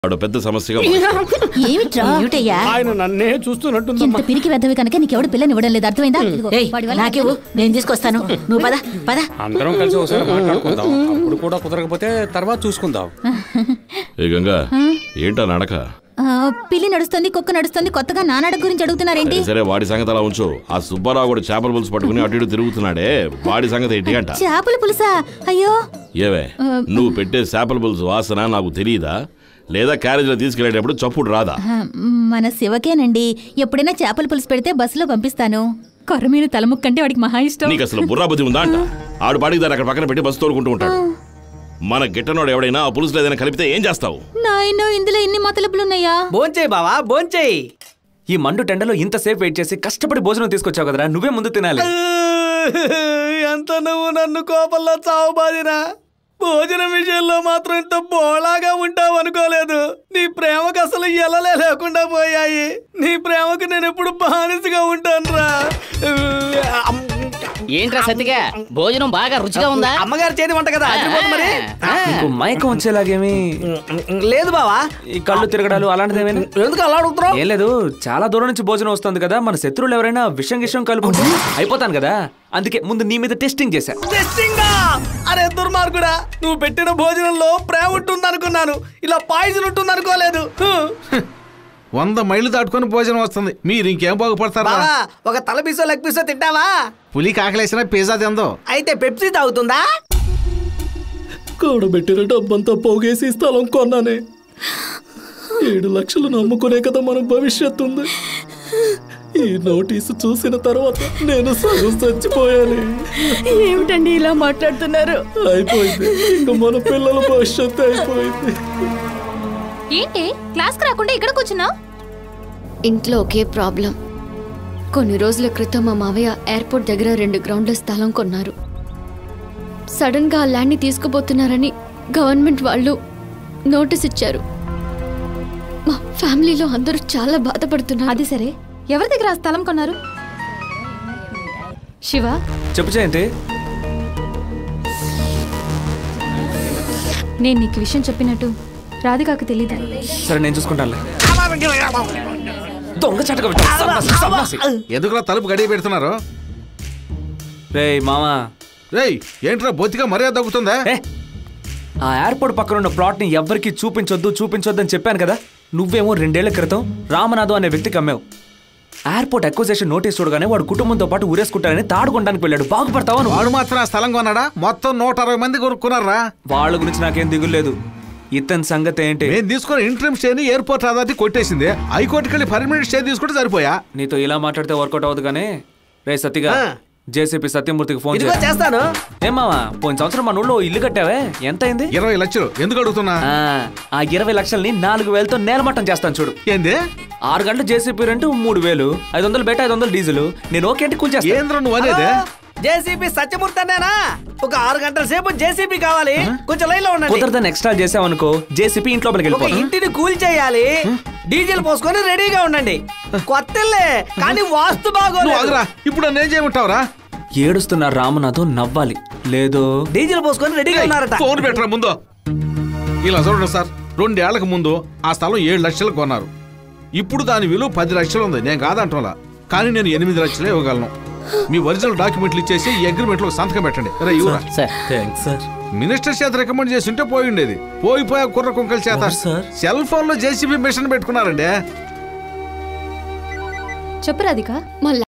వాడు పెద్ద సమస్యగా మారింది. ఏమిట్రా ఏమిటయ్యా ఆయన నన్నే చూస్తున్నట్టుందమ్మా ఇంత పిరికి వెద్దవి కనుక నీకెవడు పిల్లని ఇవ్వడం లేదు అర్థమైందా ఇదిగో, ఏయ్ వాడి వల్ల నాకేవు నేను తీసుకొస్తాను నువ్వు పద పద అందరం కలిసి ఒకసారి మాట్లాడుకుందాం అప్పుడు కూడా కుదరకపోతే తర్వాత చూసుకుందాం ఏ గంగా ఏంటా నడక ఆ, పిల్లి నడుస్తుంది కుక్క నడుస్తుంది కొత్తగా నానాడ గురించి అడుగుతున్నారేంటి సరే, సరే వాడి సంగతి అలా ఉంచు ఆ సుబ్బారావు కూడా చేపల పులుసు పట్టుకుని అటు ఇటు తిరుగుతున్నాడే వాడి సంగతి ఏంటి అంట చేపల పులుసా అయ్యో ఏవే నువ్వు పెట్టే చేపల పులుసు వాసన నాకు తెలియదా లేదా క్యారేజీలో తీసుకెళ్లేటప్పుడు చప్పుడు రాదా ఆ, మన శివకేనండి ఎప్పుడైనా చేపల పులుసు పెడితే బస్సులో పంపిస్తాను కొర్రమీను తలముక్కంటే వాడికి మహా ఇష్టం నీకు అసలు బుర్రా బుద్ధి ఉందా అంట ఆడు పాడికి దాన్ని అక్కడ పక్కన పెట్టి బస్సు తోలుకుంటూ ఉంటాడు మన గిట్టనోడు ఎవడైనా ఆ పులుసులో ఏదైనా కలిపితే ఏం చేస్తావు నాయనో ఇందులో ఇన్ని మతలబులున్నాయా భోంచేయి బావా భోంచేయి ఈ మండు టెండలో ఇంతసేపు వెయిట్ చేసి కష్టపడి భోజనం తీసుకొచ్చావు కదరా నువ్వే ముందు తినాలి ఎంత నువ్వు నన్ను కోపంలో చావు బాదిరా భోజనం విషయంలో మాత్రం ఇంత బోళాగా ఉంటావు అనుకోలేదు నీ ప్రేమకు అసలు ఎలలే లేకుండా పోయాయి నీ ప్రేమకు నేను ఎప్పుడు బానిసగా ఉంటానురా ఏంట్రా సత్తిగా భోజనం బాగా రుచిగా ఉందా అమ్మగారు చేతి వంట కదా అదిరిపోతుంది మరి ఆ? నీకు మైకం వచ్చేలాగేమి లేదు బావా ఈ కళ్ళు తిరగడాలు అలాంటిదేమైనా ఎందుకు అలా అడుగుతున్నావు ఏం లేదు చాలా దూరం నుంచి భోజనం వస్తుంది కదా మన శత్రువులు ఎవరైనా విషం గిషం కలుపుకుంటే అయిపోతాను కదా అందుకే ముందు నీ మీద టెస్టింగ్ చేశా టెస్టింగా అరే దుర్మార్గుడా నువ్వు పెట్టిన భోజనంలో ప్రేమ ఉంటుంది అనుకున్నాను ఇలా పాయిజన్ ఉంటుంది అనుకోలేదు వంద మైళ్ళు దాటుకొని భోజనం వస్తుంది మీరు ఇంకేం బాగుపడతారా బావా ఒక తల పీసో లెగ్ పీసో తింటావా పులి కాకలేసిన పిజ్జా తిందో అయితే పెప్సీ తాగుతుందా కూడబెట్టిన డబ్బంతా పోగేసి స్థలం కొన్నానే ఏడు లక్షలు నమ్ముకునే కదా మన భవిష్యత్తు ఉంది ఈ నోటీసు చూసిన తర్వాత నేను సగం చచ్చిపోయాను ఏమిటండి ఇలా మాట్లాడుతున్నారు అయిపోయింది ఇంకా మన పిల్లల భవిష్యత్తు అయిపోయింది ఏంటి క్లాస్కి రాకుండా ఇక్కడ కూర్చున్నా ఇంట్లో ఒకే ప్రాబ్లం కొన్ని రోజుల క్రితం మా మావయ్య ఎయిర్పోర్ట్ దగ్గర రెండు గ్రౌండ్ల స్థలం కొన్నారు సడన్ గా ఆ ల్యాండ్ని తీసుకుపోతున్నారని గవర్నమెంట్ వాళ్ళు నోటీస్ ఇచ్చారు మా ఫ్యామిలీలో అందరూ చాలా బాధపడుతున్నారు అది సరే ఎవరి దగ్గర ఆ స్థలం కొన్నారు శివ చెప్పు జయంతి నేను నీకు విషయం చెప్పినట్టు రాధికాకు తెలీదు సరే నేను చూసుకుంటానులే దొంగ చటక పెట్టు. సన్నాసి, సన్నాసి. ఎందుకులా తలుపు గడియ పెడుతున్నారు రేయ్ మామా రేయ్ ఏంట్రా బొత్తిగా మర్యాద తగ్గుతుందా ఏ ఆ ఎయిర్పోర్ట్ పక్కన ఉన్న ప్లాట్ ని ఎవ్వరికి చూపించొద్దు చూపించొద్దు అని చెప్పాను కదా నువ్వేమో రెండేళ్ల క్రితం రామనాథం అనే వ్యక్తికి అమ్మావు ఎయిర్పోర్ట్ అక్వజేషన్ నోటీస్ చూడగానే వాడు కుటుంబంతో పాటు ఊరేసుకుంటానని తాడుకొనడానికి వెళ్ళాడు బాగుపడతావా నువ్వు వాడు మాత్రం ఆ స్థలం కొన్నాడా మొత్తం నూట అరవై మంది కొనుక్కున్నారా వాళ్ళ గురించి నాకేం దిగులేదు ఇతని సంగతి ఏంటి నేను తీసుకున్న ఇంట్రీమ్ స్టేని ఎయిర్పోర్ట్ అథారిటీ కొట్టేసింది హైకోర్టుకి వెళ్ళి పర్మనెంట్ స్టే తీసుకుంటే సరిపోయా నీతో ఇలా మాట్లాడితే వర్కౌట్ అవ్వదు కానీ రే సత్తిగా ఆ. జేసీపీ సత్యమూర్తికి ఫోన్ ఇదిగో చేయి చేస్తాను ఏం మావా పోయిన సంవత్సరం మన ఊళ్ళో ఇల్లు కట్టావే ఎంత అయింది ఇరవై లక్షలు ఎందుకు అడుగుతున్నా ఆ, ఆ ఇరవై లక్షల్ని నాలుగు వేలతో నేలమట్టం చేస్తాను చూడు ఏంది ఆరు గంటలు జేసీపీ రెంట్ మూడు వేలు ఐదు వందలు బెట్ట ఐదు వందలు డీజిల్ నేను ఓకే అంటే కూల్ చేస్తాను ఏంద్ర నువ్వు అనేది జేసీబీ సత్యమూర్తి అన్నేనా ఒక ఆరు గంటల సేపు జేసీబీ కావాలి కొంచెం లైన్ లో ఉండండి కుదరదని ఎక్స్ట్రా చేసావనుకో జేసీపీ ఇంట్లో ఒక వెళ్ళిపోతాను ఇంటిని కూల్ చేయాలి డీజిల్ పోసుకొని రెడీగా ఉండండి కొత్త ఇల్లే కానీ వాస్తు నువ్వు బాగోలేదు ఆగురా ఇప్పుడు నన్ను ఏం చేయమంటావురా ఏడుస్తున్న రామనాథం నవ్వాలి లేదో డీజిల్ పోసుకొని రెడీగా ఉన్నారట ఫోన్ పెట్టరా ముందు ఇలా చూడండి సార్ రెండేళ్లకు ముందు ఆ స్థలం ఏడు లక్షలు కొన్నారు ఇప్పుడు దాని విలువ పది లక్షలు ఉంది నేను కాదంటోలా కానీ నేను ఎనిమిది లక్షలే ఇవ్వగలను మీ ఒరిజినల్ డాక్యుమెంట్లు ఇచ్చేసి ఈ అగ్రిమెంట్ లో సంతకం పెట్టండి రే ఇవ్వరా సార్ థ్యాంక్స్ సార్ మినిస్టర్ చేత రికమెండ్ చేసి ఉంటే పోయి ఉండేది పోయిపోయా కుర్ర కుంకల చేత ఎవరు సార్? సెల్ ఫోన్ లో జేసీబీ మిషన్ పెట్టుకున్నారండి చెప్పు రాధిక మా